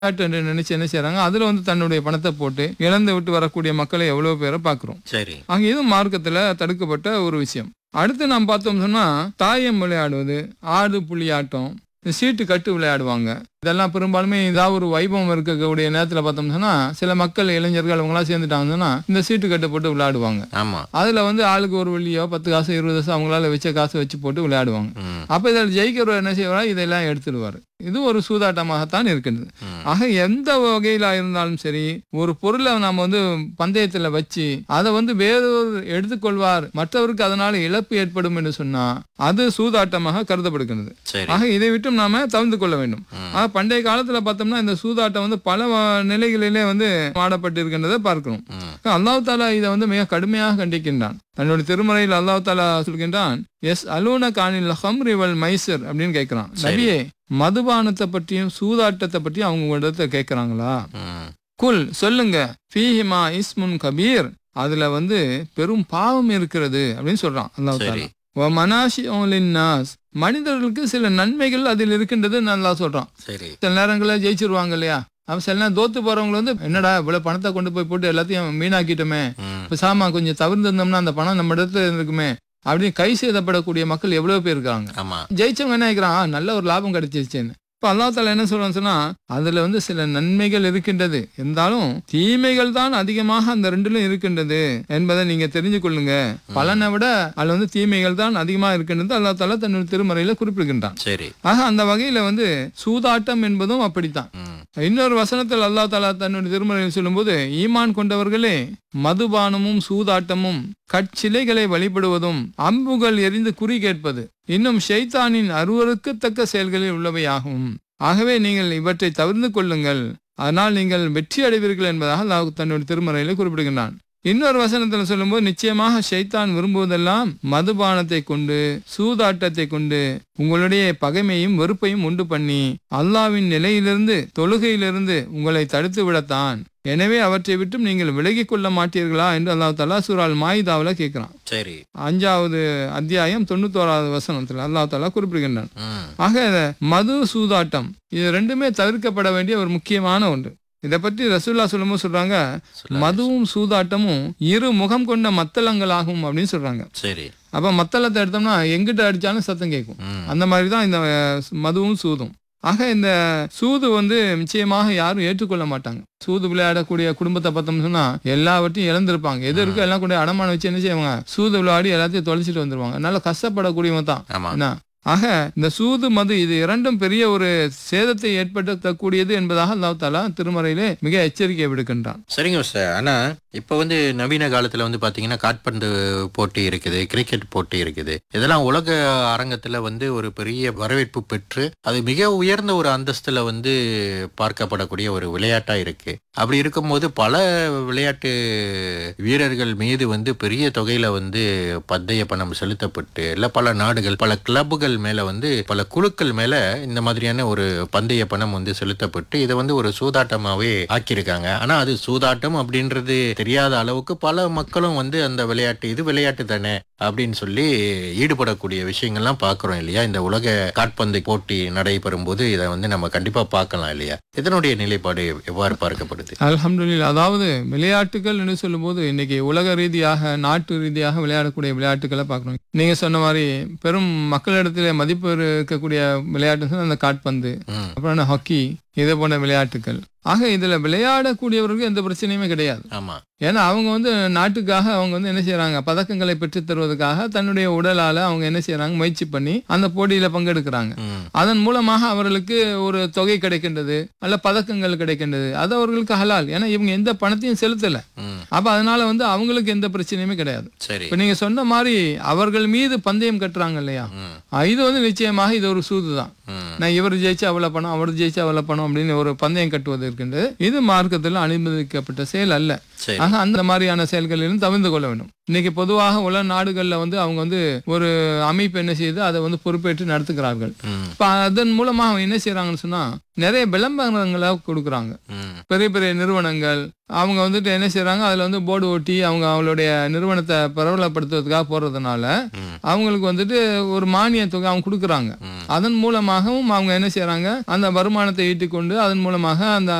விளையாட்டு என்று நினைச்சு என்ன செய்றாங்க அதுல வந்து தன்னுடைய பணத்தை போட்டு இழந்து விட்டு வரக்கூடிய மக்களை எவ்வளவு பேரை பார்க்கிறோம் சரி ஆக இது மார்க்கத்துல தடுக்கப்பட்ட ஒரு விஷயம் அடுத்து நாம் பார்த்தோம் சொன்னா தாயம் விளையாடுவது ஆடு புலி ஆட்டம் இந்த சீட்டு கட்டு விளையாடுவாங்க இதெல்லாம் பெரும்பாலுமே ஏதாவது ஒரு வைபவம் இருக்கக்கூடிய நேரத்துல பார்த்தோம் சொன்னா சில மக்கள் இளைஞர்கள் அவங்களாம் சேர்ந்துட்டாங்கன்னு சொன்னா இந்த சீட்டு கட்டு போட்டு விளையாடுவாங்க ஆமா அதுல வந்து ஆளுக்கு ஒரு வெள்ளியோ பத்து காசு இருபது காசு அவங்களால வச்ச காசு வச்சு போட்டு விளையாடுவாங்க ம், அப்ப இதில் ஜெயிக்கிறவர் என்ன செய்வாரா இதெல்லாம் எடுத்துடுவார் இது ஒரு சூதாட்டமாகத்தான் இருக்கின்றது ம். ஆக எந்த வகையில இருந்தாலும் சரி ஒரு பொருளை நாம வந்து பந்தயத்துல வச்சு அதை வந்து வேறொரு எடுத்துக்கொள்வார் மற்றவருக்கு அதனால இழப்பு ஏற்படும் என்று சொன்னா அது சூதாட்டமாக கருதப்படுகிறது சரி ஆக இதை விட்டும் நாம தவிர்த்து கொள்ள வேண்டும் ம். ஆக பண்டைய காலத்துல பார்த்தோம்னா இந்த சூதாட்டம் வந்து பல வ- நிலைகளிலே வந்து ஆடப்பட்டு இருக்கின்றதை பார்க்கிறோம் ம், அல்லாஹ் தாலா இதை வந்து மிக கடுமையாக கண்டிக்கின்றான் தன்னுடைய திருமறையில் அல்லாஹ் தாலா சொல்கின்றான் எஸ் அலூன கானில் ஹம்ரி வல் மைசர் அப்படின்னு கேட்கிறான் சரி. நபியே மதுபானத்தை பற்றியும் சூதாட்டத்தை பற்றியும் அவங்க உங்களிடத்துல கேட்கறாங்களா ம், குல் சொல்லுங்க ஃபீஹிமா இஸ்முன் கபீர் அதுல வந்து பெரும் பாவம் இருக்கிறது அப்படின்னு சொல்றான் அல்லாஹ் சரி தாலா மனாஷி நாஸ் மனிதர்களுக்கு சில நன்மைகள் அதில் இருக்கின்றது நல்லா சொல்றான் சரி சில நேரங்களில் ஜெயிச்சிருவாங்க இல்லையா அப்ப சில நேரம் தோத்து போறவங்க வந்து என்னடா இவ்வளவு பணத்தை கொண்டு போய் போட்டு எல்லாத்தையும் வீணாக்கிட்டோமே ம், இப்ப சாமா கொஞ்சம் தவிர்த்திருந்தோம்னா அந்த பணம் நம்ம இடத்துல இருக்குமே அப்படின்னு கை செய்தப்படக்கூடிய மக்கள் எவ்வளவு பேர் இருக்காங்க ஆமா ஜெயிச்சவங்க என்ன நினைக்கிறான் "ஆ, நல்ல ஒரு லாபம் கிடைச்சிருச்சுன்னு இப்ப அல்லா தாலா என்ன சொல்றான்னு சொன்னா அதுல வந்து சில நன்மைகள் இருக்கின்றது இருந்தாலும் தீமைகள் தான் அதிகமாக அந்த ரெண்டிலும் இருக்கின்றது என்பதை நீங்க தெரிஞ்சு கொள்ளுங்க பலனை விட அதுல வந்து தீமைகள் தான் அதிகமாக இருக்கின்றது அல்லா தாலா தன்னுடைய திருமறையில குறிப்பிடுகின்றான் சரி ஆக அந்த வகையில வந்து சூதாட்டம் என்பதும் அப்படித்தான் ம், இன்னொரு வசனத்தில் அல்லா தாலா தன்னுடைய திருமறையில் சொல்லும்போது ஈமான் கொண்டவர்களே மதுபானமும் சூதாட்டமும் கற்சிலைகளை வழிபடுவதும் அம்புகள் எரிந்து குறி கேட்பது இன்னும் ஷைத்தானின் அருவருக்கத்தக்க செயல்களில் உள்ளவையாகும் ஆகவே நீங்கள் இவற்றை தவிர்த்து கொள்ளுங்கள் அதனால் நீங்கள் வெற்றி அடைவீர்கள் என்பதாக அல்லாஹ் தன்னுடைய திருமறையில குறிப்பிடுகின்றான் இன்னொரு வசனத்தில் சொல்லும்போது நிச்சயமாக ஷைத்தான் விரும்புவதெல்லாம் மதுபானத்தை கொண்டு சூதாட்டத்தை கொண்டு உங்களுடைய பகைமையும் வெறுப்பையும் உண்டு பண்ணி அல்லாவின் நிலையிலிருந்து தொழுகையிலிருந்து உங்களை தடுத்து விடத்தான் எனவே அவற்றை விட்டும் நீங்கள் விலகிக் கொள்ள மாட்டீர்களா என்று அல்லாஹ் தலா சூரால் மாயிதாவில் கேட்கிறான் சரி அஞ்சாவது அத்தியாயம் தொண்ணூத்தோராவது வசனத்தில் அல்லாஹ் தாலா குறிப்பிடுகின்றான் ம், ஆக இந்த மது சூதாட்டம் இது ரெண்டுமே தவிர்க்கப்பட வேண்டிய ஒரு முக்கியமான ஒன்று இதை பற்றி ரசூல்லா சொல்லும்போது சொல்றாங்க சொல்லாதே. மதுவும் சூதாட்டமும் இரு முகம் கொண்ட மத்தளங்களாகும் அப்படின்னு சொல்றாங்க சரி அப்ப மத்தளத்தை எடுத்தோம்னா எங்கிட்ட அடிச்சாலும் சத்தம் கேட்கும் ம், அந்த மாதிரி தான் இந்த அஹ், மதுவும் சூதும் ஆக இந்த சூது வந்து நிச்சயமாக யாரும் ஏற்றுக்கொள்ள மாட்டாங்க சூது விளையாடக்கூடிய குடும்பத்தை பார்த்தோம்னு சொன்னா எல்லாவற்றையும் இழந்திருப்பாங்க எது இருக்கோ எல்லாம் கூட அடமானம் வச்சு என்ன செய்வாங்க சூது விளையாடி எல்லாத்தையும் தொலைச்சிட்டு வந்துருவாங்க அதனால கஷ்டப்படக்கூடியவங்க தான் ஆமா என்ன ஆக இந்த சூது மது இது இரண்டும் பெரிய ஒரு சேதத்தை ஏற்படுத்தக்கூடியது என்பதாக அல்லாஹ் தாலா திருமறையிலே மிக எச்சரிக்கை விடுக்கின்றான் சரிங்க சார் ஆனா இப்ப வந்து நவீன காலத்துல வந்து பாத்தீங்கன்னா காட்பந்து போட்டி இருக்குது கிரிக்கெட் போட்டி இருக்குது இதெல்லாம் உலக அரங்கத்துல வந்து ஒரு பெரிய வரவேற்பு பெற்று அது மிக உயர்ந்த ஒரு அந்தஸ்துல வந்து பார்க்கப்படக்கூடிய ஒரு விளையாட்டா இருக்கு அப்படி இருக்கும்போது பல விளையாட்டு வீரர்கள் மீது வந்து பெரிய தொகையில வந்து பந்தய பணம் செலுத்தப்பட்டு இல்ல பல நாடுகள் பல கிளப்புகள் மேல வந்து பல குழுக்கள் மேல இந்த மாதிரியான ஒரு பந்தய பணம் வந்து செலுத்தப்பட்டு இதை வந்து ஒரு சூதாட்டமாவே ஆக்கியிருக்காங்க ஆனா அது சூதாட்டம் அப்படின்றது தெரியாத அளவுக்கு பல மக்களும் வந்து அந்த விளையாட்டு இது விளையாட்டு தானே அப்படின்னு சொல்லி ஈடுபடக்கூடிய விஷயங்கள்லாம் பார்க்கிறோம் இல்லையா இந்த உலக காட்பந்து போட்டி நடைபெறும் போது இதை வந்து நம்ம கண்டிப்பா பார்க்கலாம் இல்லையா இதனுடைய நிலைப்பாடு எவ்வாறு பார்க்கப்படுது அல்ஹம்துலில்லாஹ் அதாவது விளையாட்டுகள் என்று சொல்லும்போது இன்னைக்கு உலக ரீதியாக நாட்டு ரீதியாக விளையாடக்கூடிய விளையாட்டுகளை பார்க்கணும் நீங்க சொன்ன மாதிரி பெரும் மக்களிடத்தில் மதிப்பு இருக்கக்கூடிய விளையாட்டு அந்த காட்பந்து ம், அப்புறம் என்ன ஹாக்கி இதே போன்ற விளையாட்டுகள் ஆக இதுல விளையாடக்கூடியவர்களுக்கு எந்த பிரச்சனையுமே கிடையாது ஆமா ஏன்னா அவங்க வந்து நாட்டுக்காக அவங்க வந்து என்ன செய்யறாங்க பதக்கங்களை பெற்றுத் தருவதற்காக தன்னுடைய உடலால அவங்க என்ன செய்யறாங்க முயற்சி பண்ணி அந்த போட்டியில பங்கெடுக்கிறாங்க ம், அதன் மூலமாக அவர்களுக்கு ஒரு தொகை கிடைக்கின்றது அல்ல பதக்கங்கள் கிடைக்கின்றது அது அவர்களுக்கு ஹலால் ஏன்னா இவங்க எந்த பணத்தையும் செலுத்தல ம், அப்ப அதனால வந்து அவங்களுக்கு எந்த பிரச்சனையுமே கிடையாது சரி இப்ப நீங்க சொன்ன மாதிரி அவர்கள் மீது பந்தயம் கட்டுறாங்க இல்லையா ம், அஹ் இது வந்து நிச்சயமாக இது ஒரு சூது தான் ம், நான் இவர் ஜெயிச்சா அவ்வளவு பணம் அவர் ஜெயிச்சா அவ்வளவு பணம் அப்படின்னு ஒரு பந்தயம் கட்டுவது இருக்கின்றது இது மார்க்கத்தில் அனுமதிக்கப்பட்ட செயல் அல்ல சரி ஆக அந்த மாதிரியான செயல்களிலும் தவிர்த்து கொள்ள வேண்டும் இன்னைக்கு பொதுவாக உலக நாடுகள்ல வந்து அவங்க வந்து ஒரு அமைப்பு என்ன செய்யுது அதை வந்து பொறுப்பேற்று நடத்துகிறார்கள் ம், இப்ப அதன் மூலமா அவங்க என்ன செய்யறாங்கன்னு சொன்னா நிறைய விளம்பரங்களை கொடுக்குறாங்க ம், பெரிய பெரிய நிறுவனங்கள் அவங்க வந்துட்டு என்ன செய்றாங்க அதுல வந்து போர்டு ஓட்டி அவங்க அவங்களுடைய நிறுவனத்தை பிரபலப்படுத்துவதற்காக போறதுனால ம், அவங்களுக்கு வந்துட்டு ஒரு மானிய தொகை அவங்க கொடுக்குறாங்க ம். அதன் மூலமாகவும் அவங்க என்ன செய்றாங்க அந்த வருமானத்தை ஈட்டிக்கொண்டு அதன் மூலமாக அந்த